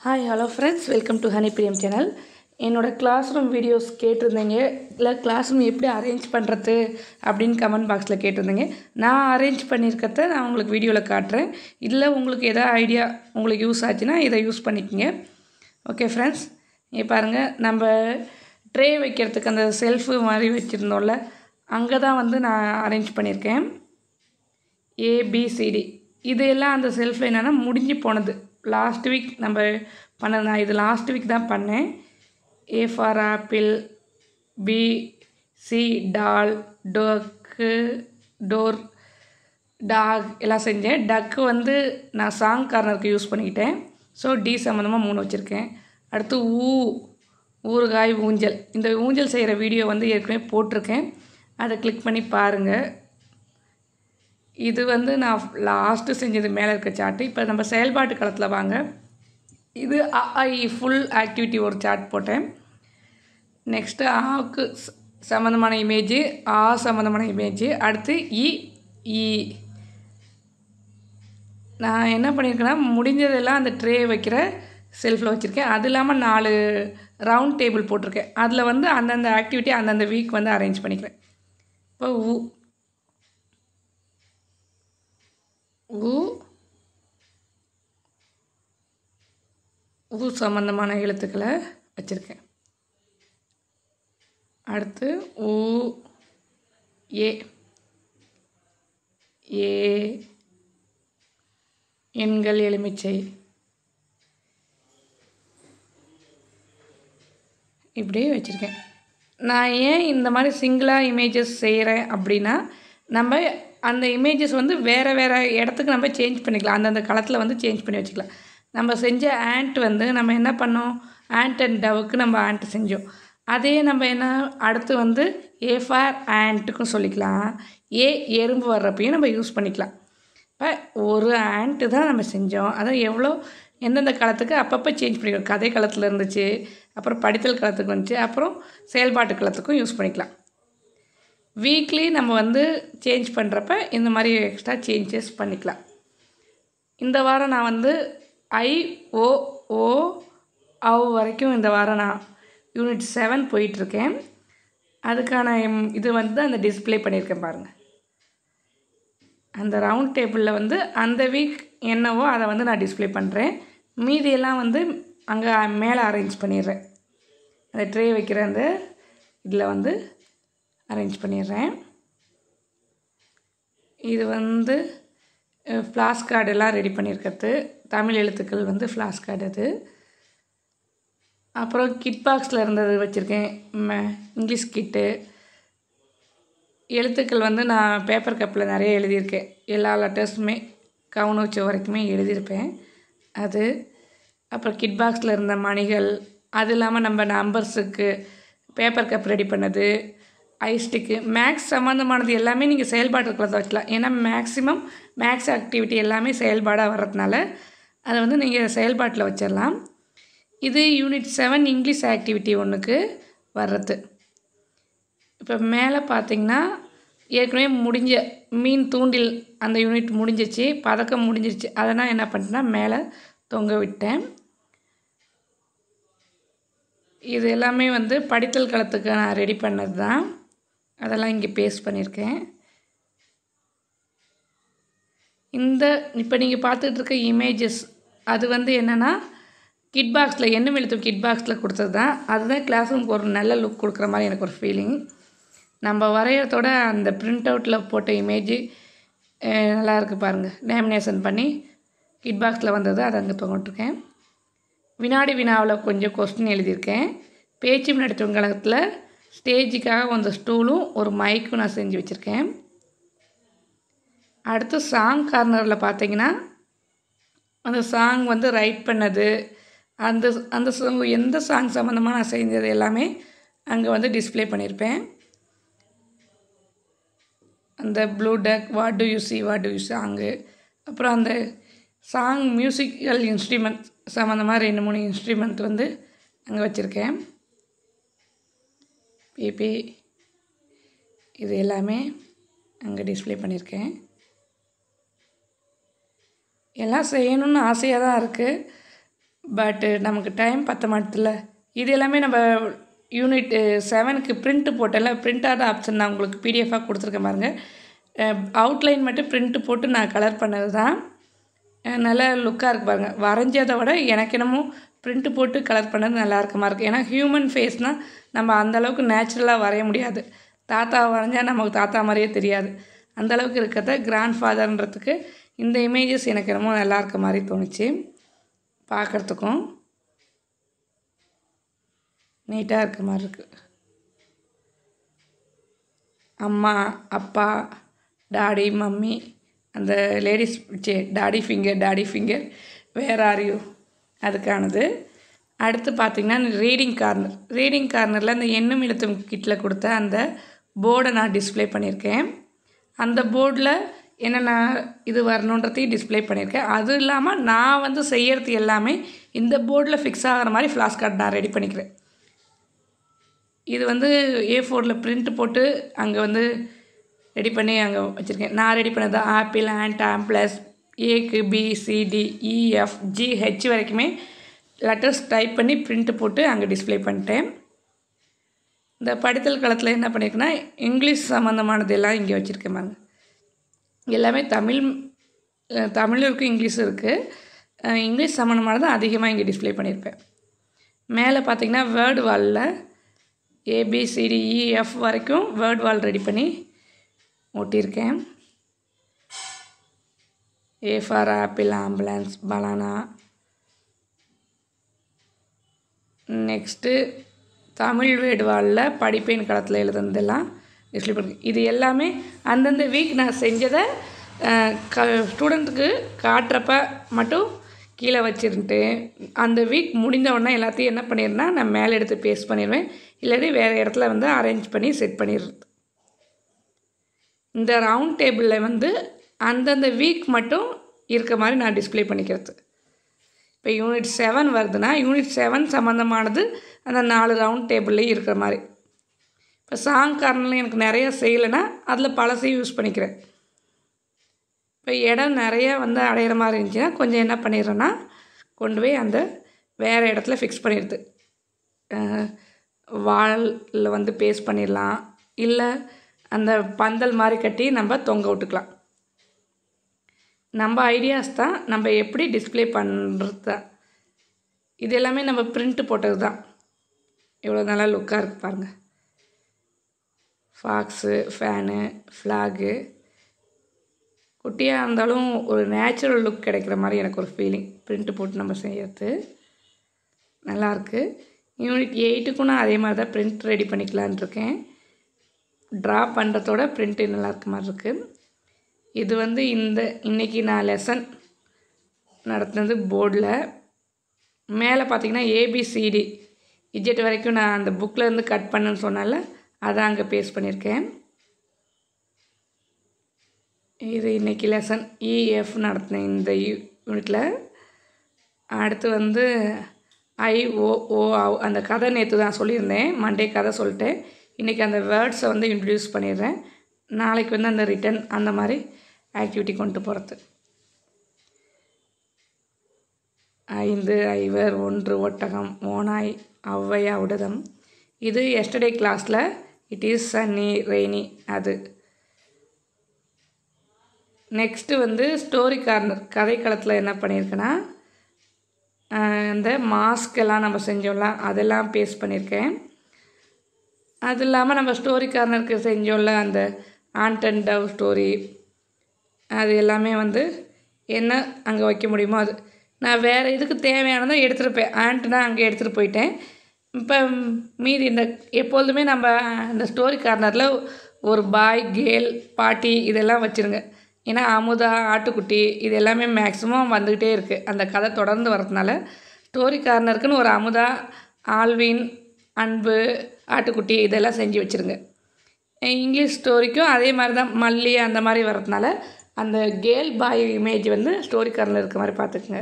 hi hello friends welcome to honey Priyam channel என்னோடய class room videos கேட்டிருந்தீங்க இல்லை class room எப்படி அரேஞ்ச் பண்ணுறது அப்படின்னு கமெண்ட் பாக்ஸில் கேட்டிருந்தீங்க நான் அரேஞ்ச் பண்ணியிருக்கிறத நான் உங்களுக்கு வீடியோவில் காட்டுறேன் இல்லை உங்களுக்கு எதாவது ஐடியா உங்களுக்கு யூஸ் ஆச்சுன்னா இதை யூஸ் பண்ணிக்கோங்க ஓகே ஃப்ரெண்ட்ஸ் இங்கே பாருங்கள் நம்ம ட்ரே வைக்கிறதுக்கு அந்த செல்ஃபு மாதிரி வச்சுருந்தோம்ல அங்கே தான் வந்து நான் அரேஞ்ச் பண்ணியிருக்கேன் ஏபிசிடி இது எல்லாம் அந்த செல்ஃபில் என்னென்னா முடிஞ்சு போனது லாஸ்ட் வீக் நம்ம பண்ணது நான் இது லாஸ்ட் வீக் தான் பண்ணேன் A for apple B C doll dock door dog எல்லாம் செஞ்சேன் டக்கு வந்து நான் சாங் கார்னருக்கு யூஸ் பண்ணிக்கிட்டேன் ஸோ டி சம்மந்தமாக மூணு வச்சுருக்கேன் அடுத்து ஊ ஊறுகாய் ஊஞ்சல் இந்த ஊஞ்சல் செய்கிற வீடியோ வந்து ஏற்கனவே போட்டிருக்கேன் அதை கிளிக் பண்ணி பாருங்கள் இது வந்து நான் லாஸ்ட்டு செஞ்சது மேலே இருக்க சார்ட்டு இப்போ நம்ம செயல்பாட்டு களத்தில் வாங்க இது ஐ ஃபுல் ஆக்டிவிட்டி ஒரு சார்ட் போட்டேன் நெக்ஸ்ட்டு ஆவுக்கு ச- சம்மந்தமான இமேஜு ஆ சம்மந்தமான இமேஜு அடுத்து இ இ நான் என்ன பண்ணியிருக்கேன்னா முடிஞ்சதெல்லாம் அந்த ட்ரே வைக்கிற செல்ஃபில் வச்சுருக்கேன் அது இல்லாமல் நாலு ரவுண்ட் டேபிள் போட்டிருக்கேன் அதில் வந்து அந்தந்த ஆக்டிவிட்டி அந்தந்த வீக் வந்து அரேஞ்ச் பண்ணிக்கிறேன் இப்போ உ உ உ சம்மந்தமான எழுத்துக்களை வச்சுருக்கேன் அடுத்து உ ஏ ஏ எண்கள் எலுமிச்சை இப்படியே வச்சுருக்கேன் நான் ஏன் இந்த மாதிரி சிங்கிளாக இமேஜஸ் செய்கிறேன் அப்படின்னா நம்ம அந்த இமேஜஸ் வந்து வேறு வேறு இடத்துக்கு நம்ம சேஞ்ச் பண்ணிக்கலாம் அந்தந்த களத்தில் வந்து சேஞ்ச் பண்ணி வச்சுக்கலாம் நம்ம செஞ்ச ஆண்ட் வந்து நம்ம என்ன பண்ணோம் ஆண்ட் அண்ட் டவுக்கு நம்ம ஆண்ட் செஞ்சோம் அதே நம்ம என்ன அடுத்து வந்து ஏ ஃபார் ஆண்ட்டுக்கும் சொல்லிக்கலாம் ஏ எறும்பு வர்றப்பையும் நம்ம யூஸ் பண்ணிக்கலாம் இப்போ ஒரு ஆண்ட்டு தான் நம்ம செஞ்சோம் அதான் எவ்வளோ எந்தெந்த காலத்துக்கு அப்பப்போ சேஞ்ச் பண்ணிக்கிறோம் கதை காலத்தில் இருந்துச்சு அப்புறம் படித்தல் காலத்துக்கு வந்துச்சு அப்புறம் செயல்பாட்டு காலத்துக்கும் யூஸ் பண்ணிக்கலாம் வீக்லி நம்ம வந்து சேஞ்ச் பண்ணுறப்ப இந்த மாதிரி எக்ஸ்ட்ரா சேஞ்சஸ் பண்ணிக்கலாம் இந்த வாரம் நான் வந்து ஐ ஓ ஓ அவ் வரைக்கும் இந்த வாரம் நான் யூனிட் செவன் போயிட்டுருக்கேன் அதுக்கான ம், இது வந்து அந்த டிஸ்ப்ளே பண்ணியிருக்கேன் பாருங்கள் அந்த ரவுண்ட் டேபிளில் வந்து அந்த வீக் என்னவோ அதை வந்து நான் டிஸ்ப்ளே பண்ணுறேன் மீதியெல்லாம் வந்து அங்கே மேலே அரேஞ்ச் பண்ணிடுறேன் அந்த ட்ரே வைக்கிற அந்த இதில் வந்து அரேஞ்ச் பண்ணிடுறேன் இது வந்து ஃப்ளாஷ் கார்டு எல்லாம் ரெடி பண்ணியிருக்கிறது தமிழ் எழுத்துக்கள் வந்து ஃப்ளாஷ் கார்டு அது அப்புறம் கிட் பாக்ஸில் இருந்தது வச்சுருக்கேன் ம- இங்கிலீஷ் கிட்டு எழுத்துக்கள் வந்து நான் பேப்பர் கப்பில் நிறைய எழுதியிருக்கேன் எல்லா லெட்டர்ஸுமே கவுன் வச்ச வரைக்குமே எழுதியிருப்பேன் அது அப்புறம் கிட் பாக்ஸில் இருந்த மணிகள் அது இல்லாமல் நம்ம நம்பர்ஸுக்கு பேப்பர் கப் ரெடி பண்ணது ஐஸ்டிக்கு மேக்ஸ் சம்மந்தமானது எல்லாமே நீங்கள் செயல்பாட்டு குளத்தை வைக்கலாம் ஏன்னா மேக்ஸிமம் மேக்ஸ் ஆக்டிவிட்டி எல்லாமே செயல்பாடாக வர்றதுனால அதை வந்து நீங்கள் செயல்பாட்டில் வச்சிடலாம் இது யூனிட் செவன் இங்கிலீஷ் ஆக்டிவிட்டி ஒன்றுக்கு வர்றது இப்போ மேலே பார்த்தீங்கன்னா ஏற்கனவே முடிஞ்ச மீன் தூண்டில் அந்த யூனிட் முடிஞ்சிச்சு பதக்கம் முடிஞ்சிருச்சு அதை நான் என்ன பண்ணிட்டேன்னா மேலே தொங்க விட்டேன் இது எல்லாமே வந்து படித்தல் களத்துக்கு நான் ரெடி பண்ணது தான் அதெல்லாம் இங்கே பேஸ்ட் பண்ணியிருக்கேன் இந்த இப்போ நீங்கள் பார்த்துட்டு இருக்க இமேஜஸ் அது வந்து என்னென்னா கிட் பாக்ஸில் என்ன எழுத்தும் கிட் பாக்ஸில் கொடுத்தது தான் அதுதான் கிளாஸ் ரூமுக்கு ஒரு நல்ல லுக் கொடுக்குற மாதிரி எனக்கு ஒரு ஃபீலிங் நம்ம வரைகிறதோட அந்த பிரிண்ட் அவுட்டில் போட்ட இமேஜ் நல்லா இருக்குது பாருங்கள் லேமினேஷன் பண்ணி கிட் பாக்ஸில் வந்தது அதை அங்கே தொங்கிட்டுருக்கேன் வினாடி வினாவில் கொஞ்சம் கொஸ்டின் எழுதியிருக்கேன் பேச்சு நடத்துவங்களத்தில் ஸ்டேஜுக்காக அந்த ஸ்டூலும் ஒரு மைக்கும் நான் செஞ்சு வச்சுருக்கேன் அடுத்து சாங் கார்னரில் பார்த்தீங்கன்னா அந்த சாங் வந்து ரைட் பண்ணது அந்த அந்த சாங் எந்த சாங் சம்மந்தமாக நான் செஞ்சது எல்லாமே அங்கே வந்து டிஸ்ப்ளே பண்ணியிருப்பேன் அந்த blue duck what do you see what do you song அப்புறம் அந்த சாங் மியூசிக்கல் இன்ஸ்ட்ருமெண்ட் சம்மந்தமாக ரெண்டு மூணு இன்ஸ்ட்ருமெண்ட் வந்து அங்கே வச்சுருக்கேன் பிபி இது எல்லாமே அங்கே டிஸ்ப்ளே பண்ணியிருக்கேன் எல்லாம் செய்யணும்னு ஆசையாக தான் இருக்குது பட்டு நமக்கு டைம் பத்த மாட்டதில்ல இது எல்லாமே நம்ம யூனிட் செவனுக்கு பிரிண்ட்டு போட்டல பிரிண்ட் ஆத ஆப்ஷன் நான் உங்களுக்கு பிடிஎஃபாக கொடுத்துருக்கேன் பாருங்கள் அவுட்லைன் மட்டும் பிரிண்ட்டு போட்டு நான் கலர் பண்ணது தான் அஹ் நல்லா லுக்காக இருக்கு பாருங்கள் வரைஞ்சதை விட எனக்கு என்னமோ பிரிண்ட்டு போட்டு கலர் பண்ணது நல்லா இருக்க மாதிரி இருக்குது ஏன்னா ஹியூமன் ஃபேஸ்னால் நம்ம அந்த அளவுக்கு நேச்சுரலாக வரைய முடியாது தாத்தா வரைஞ்சா நமக்கு தாத்தா மாதிரியே தெரியாது அந்த அளவுக்கு இருக்கிறத கிராண்ட் ஃபாதர்ன்றதுக்கு இந்த இமேஜஸ் எனக்கு என்னமோ நல்லா இருக்க மாதிரி தோணுச்சு பார்க்குறதுக்கும் நீட்டாக இருக்க மாதிரி இருக்குது அம்மா அப்பா டாடி மம்மி அந்த ladies say daddy finger daddy finger where are you அதுக்கானது அடுத்து பார்த்திங்கன்னா ரீடிங் கார்னர் ரீடிங் கார்னரில் அந்த எண்ணும் எழுத்தும் கிட்டில் கொடுத்த அந்த போர்டை நான் டிஸ்ப்ளே பண்ணியிருக்கேன் அந்த போர்டில் என்னென்ன இது வரணுன்றதையும் டிஸ்ப்ளே பண்ணியிருக்கேன் அது இல்லாமல் நான் வந்து செய்யறது எல்லாமே இந்த போர்டில் ஃபிக்ஸ் ஆகிற மாதிரி ஃப்ளாஷ் கார்டு நான் ரெடி பண்ணிக்கிறேன் இது வந்து ஏ ஃபோரில் பிரிண்ட் போட்டு அங்கே வந்து ரெடி பண்ணி அங்கே வச்சுருக்கேன் நான் ரெடி பண்ணது ஆப்பிள் அண்ட் ப்ளஸ் ஏக்கு B C D E F G H வரைக்குமே லெட்டர்ஸ் டைப் பண்ணி பிரிண்ட் போட்டு அங்கே டிஸ்ப்ளே பண்ணிட்டேன் இந்த படித்தல் களத்தில் என்ன பண்ணியிருக்கேன்னா இங்கிலீஷ் சம்மந்தமானது எல்லாம் இங்கே வச்சுருக்கேன் பாருங்க எல்லாமே தமிழ் அஹ் தமிழும் இருக்குது இங்கிலீஷும் இருக்குது இங்கிலீஷ் சம்மந்தமானது அதிகமாக இங்கே டிஸ்ப்ளே பண்ணியிருப்பேன் மேலே பார்த்தீங்கன்னா வேர்டு வாலில் ஏபிசிடிஇஎஃப் வரைக்கும் வேர்ட் வால் ரெடி பண்ணி ஒட்டியிருக்கேன் A for apple ambulance banana next Tamil word வாலில் படிப்பேன் களத்தில் எழுதுனதெல்லாம் டிஸ்பிளே பண்ணி இது எல்லாமே அந்தந்த வீக் நான் செஞ்சதை அஹ், க ஸ்டூடெண்ட்டுக்கு காட்டுறப்ப மட்டும் கீழே வச்சுருந்துட்டு அந்த வீக் முடிந்த உடனே எல்லாத்தையும் என்ன பண்ணிடுறேன்னா நான் மேலே எடுத்து பேஸ்ட் பண்ணிடுவேன் இல்லாட்டி வேறு இடத்துல வந்து அரேஞ்ச் பண்ணி செட் பண்ணிடுறது இந்த ரவுண்ட் டேபிளில் வந்து அந்தந்த வீக் மட்டும் இருக்க மாதிரி நான் டிஸ்ப்ளே பண்ணிக்கிறது இப்போ யூனிட் செவன் வருதுன்னா யூனிட் செவன் சம்மந்தமானது அந்த நாலு ரவுண்ட் டேபிள்லேயும் இருக்கிற மாதிரி இப்போ சாங் கார்னரில் எனக்கு நிறைய செய்யலைன்னா அதில் பழசையும் யூஸ் பண்ணிக்கிறேன் இப்போ இடம் நிறைய வந்து அடையிற மாதிரி இருந்துச்சுன்னா கொஞ்சம் என்ன பண்ணிடுறேன்னா கொண்டு போய் அந்த வேறு இடத்துல ஃபிக்ஸ் பண்ணிடுது வாலில் வந்து பேஸ்ட் பண்ணிடலாம் இல்லை அந்த பந்தல் மாதிரி கட்டி நம்ம தொங்க விட்டுக்கலாம் நம்ம ஐடியாஸ் தான் நம்ம எப்படி டிஸ்ப்ளே பண்ணுறது தான் இது எல்லாமே நம்ம பிரிண்ட் போட்டது தான் இவ்வளோ நல்லா லுக்காக இருக்குது பாருங்கள் ஃபாக்ஸு ஃபேனு ஃப்ளாகு குட்டியாக இருந்தாலும் ஒரு நேச்சுரல் லுக் கிடைக்கிற மாதிரி எனக்கு ஒரு ஃபீலிங் பிரிண்ட் போட்டு நம்ம செய்யறது நல்லாயிருக்கு யூனிட் எயிட்டுக்கும் நான் அதே மாதிரி தான் பிரிண்ட் ரெடி பண்ணிக்கலான் இருக்கேன் ட்ரா பண்ணுறதோட பிரிண்ட்டு நல்லா இருக்க மாதிரி இருக்குது இது வந்து இந்த இன்றைக்கி நான் லெசன் நடத்துனது போர்டில் மேலே பார்த்தீங்கன்னா ஏபிசிடி இஜெட் வரைக்கும் நான் அந்த புக்கில் இருந்து கட் பண்ணேன்னு சொன்னால அதை அங்கே பேஸ்ட் பண்ணியிருக்கேன் இது இன்றைக்கி லெசன் இஎஃப் நடத்தினேன் இந்த யூனிட்டில் அடுத்து வந்து ஐ ஓ ஓ அந்த கதை நேற்று தான் சொல்லியிருந்தேன் மண்டே கதை சொல்லிட்டேன் இன்றைக்கி அந்த வேர்ட்ஸை வந்து இன்ட்ரடியூஸ் பண்ணிடுறேன் நாளைக்கு வந்து அந்த ரிட்டன் அந்த மாதிரி ஆக்டிவிட்டி கொண்டு போகிறது ஐந்து ஐவர் ஒன்று ஒட்டகம் ஓனாய் ஔவையா உடதம் இது எஸ்டர்டே கிளாஸில் இட் இஸ் சன்னி ரெய்னி அது நெக்ஸ்ட்டு வந்து ஸ்டோரி கார்னர் கதைக்களத்தில் என்ன பண்ணியிருக்கேன்னா ஆஹ் இந்த மாஸ்க் எல்லாம் நம்ம செஞ்சோம்ல அதெல்லாம் பேஸ்ட் பண்ணியிருக்கேன் அது இல்லாமல் நம்ம ஸ்டோரி கார்னருக்கு செஞ்சோம்ல அந்த ஆண்ட் அண்ட் டவ் ஸ்டோரி அது எல்லாமே வந்து என்ன அங்கே வைக்க முடியுமோ அது நான் வேறு இதுக்கு தேவையானதை எடுத்துருப்பேன் ஆண்ட்னா அங்கே எடுத்துகிட்டு போயிட்டேன் இப்போ மீதி இந்த எப்பொழுதுமே நம்ம இந்த ஸ்டோரி கார்னரில் ஒரு பாய் கேர்ள் பாட்டி இதெல்லாம் வச்சுருங்க ஏன்னா அமுதா ஆட்டுக்குட்டி இது எல்லாமே மேக்ஸிமம் வந்துக்கிட்டே இருக்குது அந்த கதை தொடர்ந்து வரதுனால ஸ்டோரி கார்னருக்குன்னு ஒரு அமுதா ஆல்வின் அன்பு ஆட்டுக்குட்டி இதெல்லாம் செஞ்சு வச்சுருங்க இங்கிலீஷ் ஸ்டோரிக்கும் அதே மாதிரி தான் மல்லி அந்த மாதிரி வரதுனால அந்த கேர்ள் பாய் இமேஜ் வந்து ஸ்டோரி கார்னில் இருக்க மாதிரி பார்த்துக்குங்க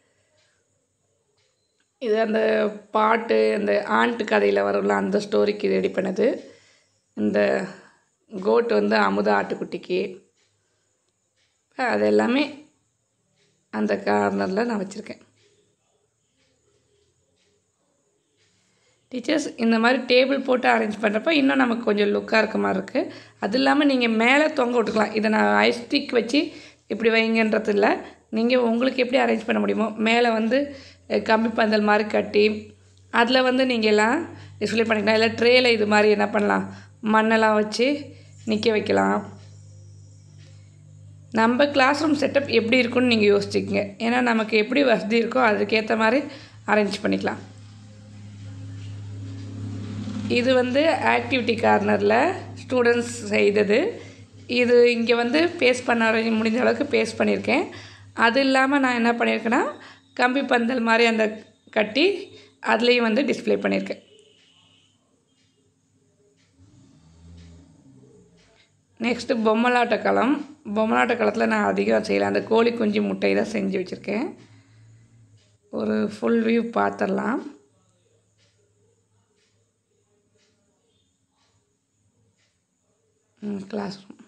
இது அந்த பாட்டு அந்த ஆண்ட்டு கதையில் வரும்ல அந்த ஸ்டோரிக்கு ரெடி பண்ணது இந்த கோட் வந்து அமுதா ஆட்டுக்குட்டிக்கு அது எல்லாமே அந்த கார்னரில் நான் வச்சுருக்கேன் டீச்சர்ஸ் இந்த மாதிரி டேபிள் போட்டு அரேஞ்ச் பண்ணுறப்ப இன்னும் நமக்கு கொஞ்சம் லுக்காக இருக்க மாதிரி இருக்குது அது இல்லாமல் நீங்கள் மேலே தொங்க விட்டுக்கலாம் இதை நான் ஐஸ்டிக் வச்சு இப்படி வைங்கன்றது இல்லை நீங்கள் உங்களுக்கு எப்படி அரேஞ்ச் பண்ண முடியுமோ மேலே வந்து அஹ், கம்பி பந்தல் மாதிரி கட்டி அதில் வந்து நீங்கள் எல்லாம் டிஸ்ப்ளே பண்ணிக்கலாம் இல்லை ட்ரேயில் இது மாதிரி என்ன பண்ணலாம் மண்ணெல்லாம் வச்சு நிற்க வைக்கலாம் நம்ம கிளாஸ் ரூம் செட்டப் எப்படி இருக்குன்னு நீங்கள் யோசிச்சுக்கங்க ஏன்னா நமக்கு எப்படி வசதி இருக்கோ அதுக்கேற்ற மாதிரி அரேஞ்ச் பண்ணிக்கலாம் இது வந்து ஆக்டிவிட்டி கார்னரில் ஸ்டூடெண்ட்ஸ் செய்தது இது இங்கே வந்து பேஸ்ட் பண்ண வரை முடிஞ்ச அளவுக்கு பேஸ்ட் பண்ணியிருக்கேன் அது இல்லாமல் நான் என்ன பண்ணியிருக்கேன்னா கம்பி பந்தல் மாதிரி அந்த கட்டி அதுலேயும் வந்து டிஸ்ப்ளே பண்ணியிருக்கேன் நெக்ஸ்ட்டு பொம்மலாட்ட களம் பொம்மலாட்ட களத்தில் நான் அதிகம் செய்யலை அந்த கோழி குஞ்சு முட்டை தான் செஞ்சு வச்சுருக்கேன் ஒரு ஃபுல் வியூ பார்த்துடலாம் கிளாஸ் ரூம்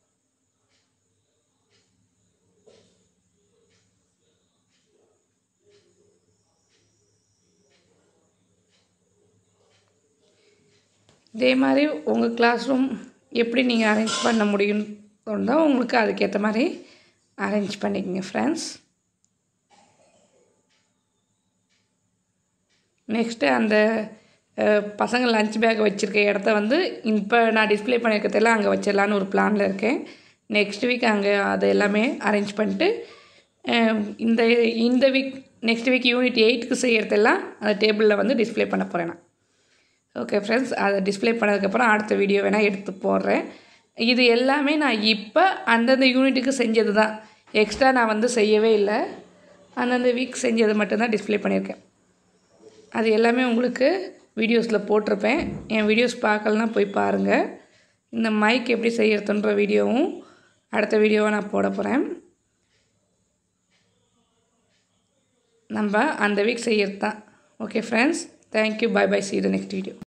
இதே மாதிரி உங்கள் கிளாஸ் ரூம் எப்படி நீங்கள் அரேஞ்ச் பண்ண முடியும்னு தோணுதோ உங்களுக்கு அதுக்கேற்ற மாதிரி அரேஞ்ச் பண்ணிக்கங்க ஃப்ரெண்ட்ஸ் நெக்ஸ்ட்டு அந்த அஹ், பசங்க லஞ்ச் பேக் வச்சுருக்க இடத்த வந்து இப்போ நான் டிஸ்ப்ளே பண்ணியிருக்கிறதெல்லாம் அங்கே வச்சிடலான்னு ஒரு பிளானில் இருக்கேன் நெக்ஸ்ட் வீக் அங்கே அது எல்லாமே அரேஞ்ச் பண்ணிட்டு அஹ், இந்த இந்த வீக் நெக்ஸ்ட் வீக் யூனிட் எயிட்டுக்கு செய்கிறதெல்லாம் அந்த டேபிளில் வந்து டிஸ்ப்ளே பண்ண போகிறேன் நான் ஓகே ஃப்ரெண்ட்ஸ் அதை டிஸ்ப்ளே பண்ணதுக்கப்புறம் அடுத்த வீடியோ வேணால் எடுத்து போடுறேன் இது எல்லாமே நான் இப்போ அந்தந்த யூனிட்டுக்கு செஞ்சது தான் எக்ஸ்ட்ரா நான் வந்து செய்யவே இல்லை அந்தந்த வீக் செஞ்சது மட்டும்தான் டிஸ்ப்ளே பண்ணியிருக்கேன் அது எல்லாமே உங்களுக்கு வீடியோஸில் போட்டிருப்பேன் என் வீடியோஸ் பார்க்கலனா போய் பாருங்கள் இந்த மைக் எப்படி செய்யறதுன்ற வீடியோவும் அடுத்த வீடியோவை நான் போட போகிறேன் நம்ம அந்த வீக் செய்யறது தான் okay friends thank you bye bye see the next video